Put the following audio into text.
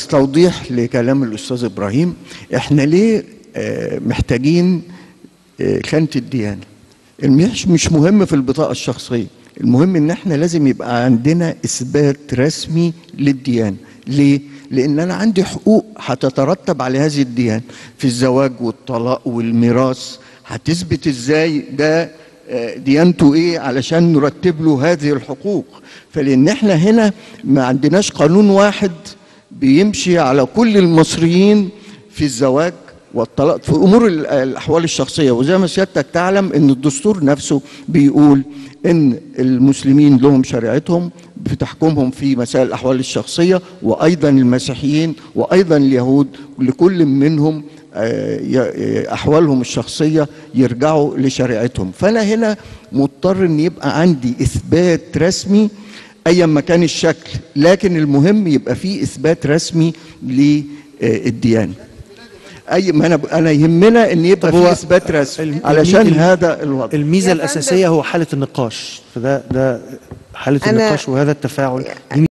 بس توضيح لكلام الاستاذ ابراهيم احنا ليه آه، محتاجين آه، خانه الديانه مش مش مهم في البطاقه الشخصيه المهم ان احنا لازم يبقى عندنا اثبات رسمي للديانه ليه لان انا عندي حقوق هتترتب على هذه الديانه في الزواج والطلاق والميراث هتثبت ازاي ده آه، ديانته ايه علشان نرتب له هذه الحقوق فلان احنا هنا ما عندناش قانون واحد بيمشي على كل المصريين في الزواج والطلاق في امور ال- الاحوال الشخصيه وزي ما سيادتك تعلم ان الدستور نفسه بيقول ان المسلمين لهم شريعتهم بتحكمهم في مسائل الاحوال الشخصيه وايضا المسيحيين وايضا اليهود لكل منهم آه، ي- احوالهم الشخصيه يرجعوا لشريعتهم فانا هنا مضطر ان يبقى عندي اثبات رسمي ايا ما كان الشكل لكن المهم يبقى فيه اثبات رسمي للديانه اي ما انا انا يهمنا ان يبقى طب هو فيه اثبات رسمي الم- علشان الم- هذا الوضع الميزه يا الاساسيه هو حاله النقاش فده ده حاله أنا- النقاش وهذا التفاعل دي